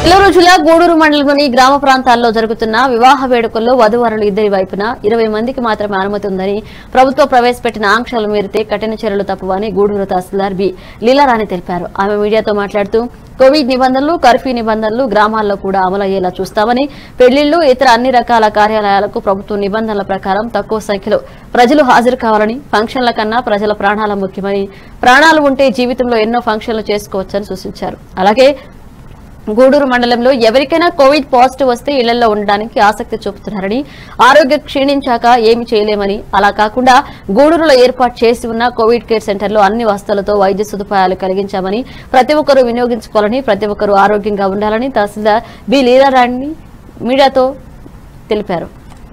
నెల్లూరు జిల్లా గూడూరు మండలంలోని గ్రామ ప్రాంతాల్లో జరుగుతున్న వివాహ వేడుకల్లో వధువరులు ఇద్దరి వైపున ఇరవై మందికి మాత్రమే అనుమతి ఉందని ప్రభుత్వం ప్రవేశపెట్టిన ఆంక్షలు మీరితే కఠిన చర్యలు తప్పవని గూడూరు తహసీల్దార్ బి లీలారాణి తెలిపారు ఆమె మీడియాతో మాట్లాడుతూ కోవిడ్ నిబంధనలు కర్ఫ్యూ నిబంధనలు గ్రామాల్లో కూడా అమలయ్యేలా చూస్తామని పెళ్లిళ్లు ఇతర అన్ని రకాల కార్యాలయాలకు ప్రభుత్వ నిబంధనల ప్రకారం తక్కువ సంఖ్యలో ప్రజలు హాజరు కావాలని ఫంక్షన్ల కన్నా ప్రజల ప్రాణాల ముఖ్యమని ప్రాణాలు ఉంటే జీవితంలో ఎన్నో ఫంక్షన్లు చేసుకోవచ్చని సూచించారు అలాగే గూడూరు మండలంలో ఎవరికైనా కోవిడ్ పాజిటివ్ వస్తే ఇళ్లలో ఉండడానికి ఆసక్తి చూపుతున్నారని ఆరోగ్యం క్షీణించాక ఏమి చేయలేమని అలా కాకుండా గూడూరులో ఏర్పాటు చేసి ఉన్న కోవిడ్ కేర్ సెంటర్లో అన్ని వసతులతో వైద్య సదుపాయాలు కలిగించామని ప్రతి ఒక్కరూ వినియోగించుకోవాలని ప్రతి ఒక్కరూ ఆరోగ్యంగా ఉండాలని తహసీల్దార్ బి లీలారాణి మీడియాతో తెలిపారు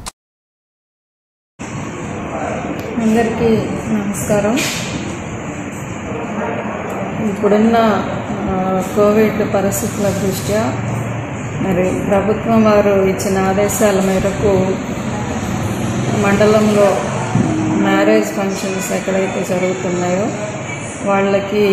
అందరికీ నమస్కారం ఇప్పుడున్న ఆ, కోవిడ్ పరిస్థితుల దృష్ట్యా మరి ప్రభుత్వం వారు ఇచ్చిన ఆదేశాల మేరకు మండలంలో మ్యారేజ్ ఫంక్షన్స్ ఎక్కడైతే జరుగుతున్నాయో వాళ్ళకి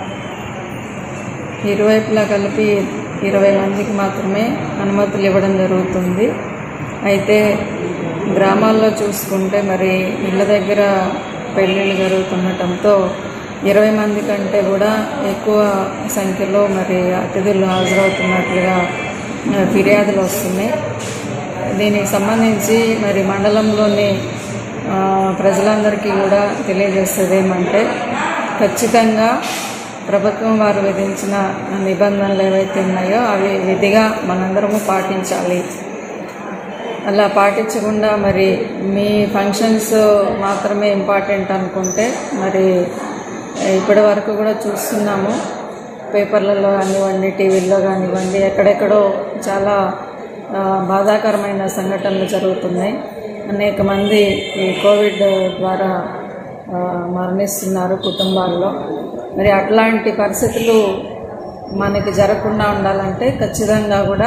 ఇరువైపులా కలిపి ఇరవై మందికి మాత్రమే అనుమతులు ఇవ్వడం జరుగుతుంది అయితే గ్రామాల్లో చూసుకుంటే మరి ఇళ్ళ దగ్గర పెళ్ళిళ్ళు జరుగుతుండటంతో ఇరవై మంది కంటే కూడా ఎక్కువ సంఖ్యలో మరి అతిథులు హాజరవుతున్నట్లుగా ఆ, ఫిర్యాదులు వస్తున్నాయి దీనికి సంబంధించి మరి మండలంలోని ఆ, ప్రజలందరికీ కూడా తెలియజేసేది ఏమంటే ఖచ్చితంగా ప్రభుత్వం వారు విధించిన నిబంధనలు ఏవైతే ఉన్నాయో అవి విధిగా మనందరము పాటించాలి అలా పాటించకుండా మరి మీ ఫంక్షన్స్ మాత్రమే ఇంపార్టెంట్ అనుకుంటే మరి ఇప్పటి వరకు కూడా చూస్తున్నాము పేపర్లలో కానివ్వండి టీవీల్లో కానివ్వండి ఎక్కడెక్కడో చాలా ఆ, బాధాకరమైన సంఘటనలు జరుగుతున్నాయి అనేక మంది ఈ కోవిడ్ ద్వారా ఆ, మరణిస్తున్నారు కుటుంబాల్లో మరి అట్లాంటి పరిస్థితులు మనకి జరగకుండా ఉండాలంటే ఖచ్చితంగా కూడా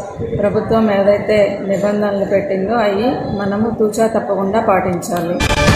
ప్రభుత్వం ఏదైతే నిబంధనలు పెట్టిందో అవి మనము తూచా తప్పకుండా పాటించాలి